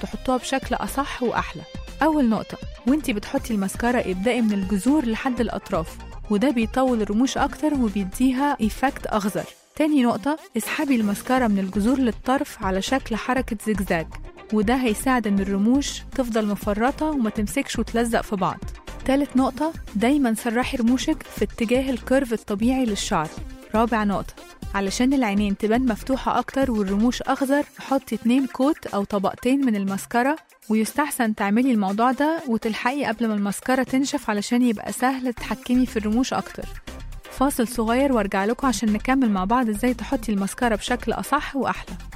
تحطوها بشكل أصح وأحلى أول نقطة وانتي بتحطي الماسكارا ابدأي من الجذور لحد الأطراف وده بيطول الرموش أكتر وبيديها إيفكت أخضر تاني نقطة اسحبي الماسكارا من الجذور للطرف على شكل حركة زجزاج وده هيساعد إن الرموش تفضل مفرطة وما تمسكش وتلزق في بعض تالت نقطة دايما سرحي رموشك في اتجاه الكيرف الطبيعي للشعر رابع نقطة علشان العينين تبان مفتوحة أكتر والرموش أخضر حطي اتنين كوت أو طبقتين من الماسكارا ويستحسن تعملي الموضوع ده وتلحقي قبل ما الماسكارا تنشف علشان يبقى سهل تتحكمي في الرموش أكتر فاصل صغير وارجع لكم عشان نكمل مع بعض ازاي تحطي الماسكارا بشكل أصح وأحلى